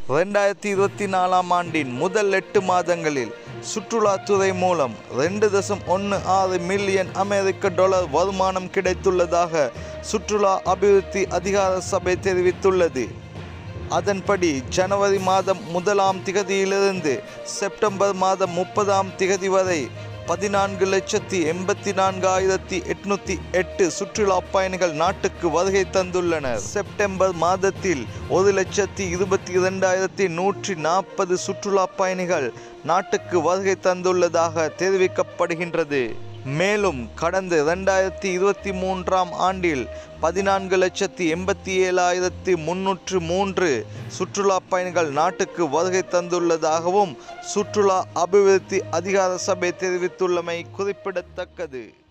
ரெண்டாயிரத்தி இருபத்தி நாலாம் ஆண்டின் முதல் எட்டு மாதங்களில் சுற்றுலாத்துறை மூலம் ரெண்டு தசம் ஒன்று ஆறு மில்லியன் அமெரிக்க டாலர் வருமானம் கிடைத்துள்ளதாக சுற்றுலா அபிவிருத்தி அதிகார சபை தெரிவித்துள்ளது அதன்படி ஜனவரி மாதம் முதலாம் திகதியிலிருந்து செப்டம்பர் மாதம் முப்பதாம் திகதி வரை பதினான்கு லட்சத்தி எண்பத்தி நான்காயிரத்தி எட்நூத்தி எட்டு சுற்றுலா பயணிகள் நாட்டுக்கு வருகை தந்துள்ளனர் செப்டம்பர் மாதத்தில் ஒரு லட்சத்தி இருபத்தி இரண்டாயிரத்தி நூற்றி நாற்பது சுற்றுலா பயணிகள் நாட்டுக்கு வருகை தந்துள்ளதாக தெரிவிக்கப்படுகின்றது மேலும் கடந்த இரண்டாயிரத்தி இருபத்தி மூன்றாம் ஆண்டில் பதினான்கு லட்சத்தி எண்பத்தி ஏழாயிரத்தி முன்னூற்று மூன்று சுற்றுலா பயணிகள் நாட்டுக்கு வருகை தந்துள்ளதாகவும் சுற்றுலா அபிவிருத்தி அதிகார சபை தெரிவித்துள்ளமை குறிப்பிடத்தக்கது